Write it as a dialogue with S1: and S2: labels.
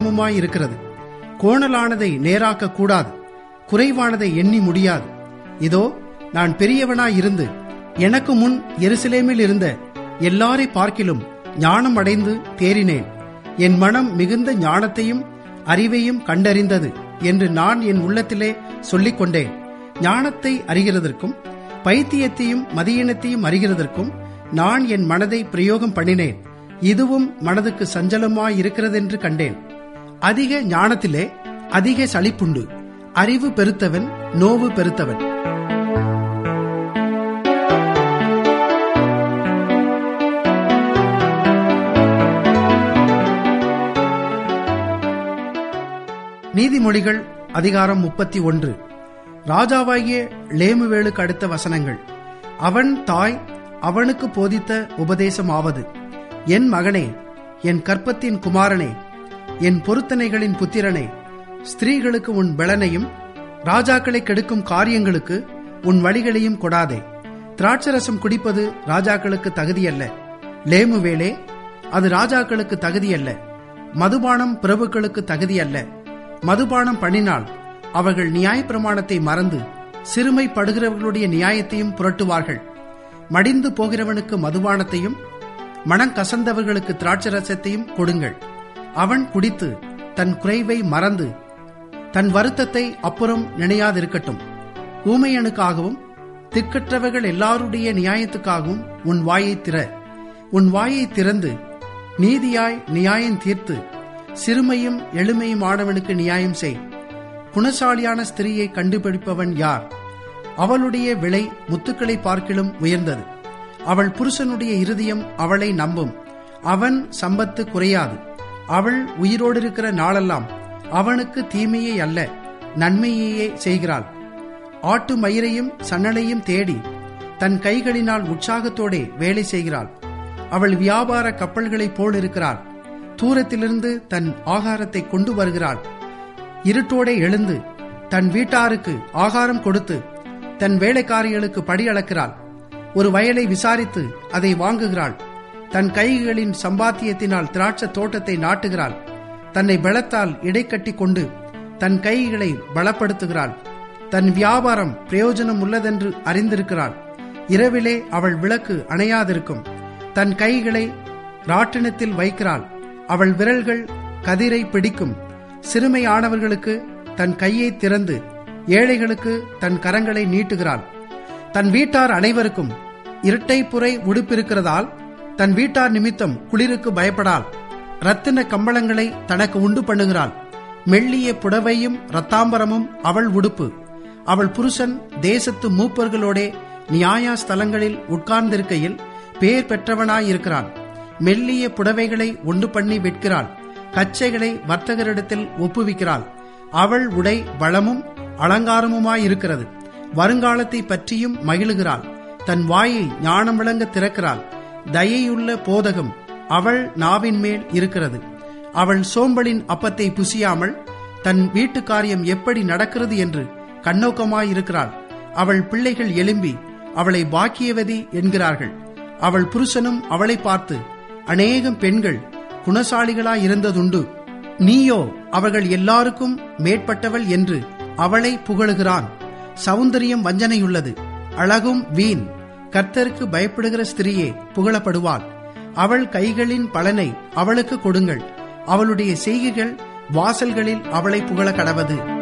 S1: இருக்கிறது கோணலானதை நேராக்க கூடாது குறைவானதை எண்ணி முடியாது இதோ நான் பெரியவனாய் இருந்து எனக்கு முன் எருசலேமில் இருந்த எல்லாரை பார்க்கிலும் ஞானம் அடைந்து தேறினேன் என் மனம் மிகுந்த ஞானத்தையும் அறிவையும் கண்டறிந்தது என்று நான் என் உள்ளத்திலே சொல்லிக் கொண்டேன் ஞானத்தை அறிகிறதற்கும் பைத்தியத்தையும் மதியினத்தையும் அறிகிறதற்கும் நான் என் மனதை பிரயோகம் பண்ணினேன் இதுவும் மனதுக்கு சஞ்சலமாயிருக்கிறதென்று கண்டேன் அதிக ஞானத்திலே அதிக சலிப்புண்டு அறிவு பெருத்தவன் நோவு பெருத்தவன் நீதிமொழிகள் அதிகாரம் முப்பத்தி ஒன்று ராஜாவாகிய லேமுவேலுக்கு அடுத்த வசனங்கள் அவன் தாய் அவனுக்கு போதித்த உபதேசம் ஆவது என் மகனே என் கற்பத்தின் குமாரனே என் பொருத்தனைகளின் புத்திரனே ஸ்திரீகளுக்கு உன் பெலனையும் ராஜாக்களை கெடுக்கும் காரியங்களுக்கு உன் வழிகளையும் கொடாதே திராட்சரசம் குடிப்பது ராஜாக்களுக்கு தகுதியல்ல லேமுவேலே அது ராஜாக்களுக்கு தகுதியல்ல மதுபானம் பிரபுக்களுக்கு தகுதியல்ல மதுபானம் பண்ணினால் அவர்கள் நியாயப்பிரமாணத்தை மறந்து சிறுமைப்படுகிறவர்களுடைய நியாயத்தையும் புரட்டுவார்கள் மடிந்து போகிறவனுக்கு மதுபானத்தையும் மனங்கசந்தவர்களுக்கு திராட்சரசத்தையும் கொடுங்கள் அவன் குடித்து தன் குறைவை மறந்து தன் வருத்தத்தை அப்புறம் நினையாதிருக்கட்டும் ஊமையனுக்காகவும் திக்கற்றவர்கள் எல்லாருடைய நியாயத்துக்காகவும் உன் வாயை திற உன் வாயை திறந்து நீதியாய் நியாயம் தீர்த்து சிறுமையும் எளிமையுமானவனுக்கு நியாயம் செய் குணசாலியான ஸ்திரீயை கண்டுபிடிப்பவன் யார் அவளுடைய விலை முத்துக்களை பார்க்கிலும் உயர்ந்தது அவள் புருஷனுடைய இருதயம் அவளை நம்பும் அவன் சம்பத்து குறையாது அவள் உயிரோடு இருக்கிற நாளெல்லாம் அவனுக்கு தீமையே அல்ல நன்மையையே செய்கிறாள் ஆட்டு மயிரையும் சன்னலையும் தேடி தன் கைகளினால் உற்சாகத்தோடே வேலை செய்கிறாள் அவள் வியாபார கப்பல்களைப் போல் இருக்கிறாள் தூரத்திலிருந்து தன் ஆகாரத்தை கொண்டு வருகிறாள் இருட்டோடே எழுந்து தன் வீட்டாருக்கு ஆகாரம் கொடுத்து தன் வேலைக்காரிகளுக்கு படி அளக்கிறாள் ஒரு வயலை விசாரித்து அதை வாங்குகிறாள் தன் கைகளின் சம்பாத்தியத்தினால் திராட்சை தோட்டத்தை நாட்டுகிறாள் தன்னை பலத்தால் இடைக்கட்டி கொண்டு தன் கைகளை பலப்படுத்துகிறாள் தன் வியாபாரம் பிரயோஜனம் உள்ளதென்று அறிந்திருக்கிறாள் இரவிலே அவள் விளக்கு அணையாதிருக்கும் தன் கைகளை ராட்டினத்தில் வைக்கிறாள் அவள் விரல்கள் கதிரை பிடிக்கும் சிறுமையானவர்களுக்கு தன் கையை திறந்து ஏழைகளுக்கு தன் கரங்களை நீட்டுகிறாள் தன் வீட்டார் அனைவருக்கும் இரட்டை புரை உடுப்பிருக்கிறதால் தன் வீட்டார் நிமித்தம் குளிருக்கு பயப்படாள் ரத்தின கம்பளங்களை தனக்கு உண்டு பண்ணுகிறாள் மெல்லிய புடவையும் ரத்தாம்பரமும் அவள் உடுப்பு அவள் புருஷன் தேசத்து மூப்பர்களோடே நியாய ஸ்தலங்களில் உட்கார்ந்திருக்கையில் பேர் பெற்றவனாயிருக்கிறான் மெல்லிய புடவைகளை உண்டு பண்ணி விற்கிறாள் கச்சைகளை வர்த்தகரிடத்தில் ஒப்புவிக்கிறாள் அவள் உடை வளமும் அலங்காரமுமாயிருக்கிறது வருங்காலத்தை பற்றியும் மகிழுகிறாள் தன் வாயை ஞானம் விளங்க திறக்கிறாள் தயையுள்ள போதகம் அவள் நாவின் மேல் இருக்கிறது அவள் சோம்பலின் அப்பத்தை புசியாமல் தன் வீட்டு காரியம் எப்படி நடக்கிறது என்று கண்ணோக்கமாயிருக்கிறாள் அவள் பிள்ளைகள் எழும்பி அவளை பாக்கியவதி என்கிறார்கள் அவள் புருஷனும் அவளை பார்த்து அநேகம் பெண்கள் குணசாலிகளாயிருந்ததுண்டு நீயோ அவர்கள் எல்லாருக்கும் மேற்பட்டவள் என்று அவளை புகழுகிறான் சௌந்தரியம் வஞ்சனையுள்ளது அழகும் வீண் கர்த்தருக்கு பயப்படுகிற ஸ்திரீயே புகழப்படுவாள் அவள் கைகளின் பலனை அவளுக்கு கொடுங்கள் அவளுடைய செய்கைகள் வாசல்களில் அவளை புகழ கடவது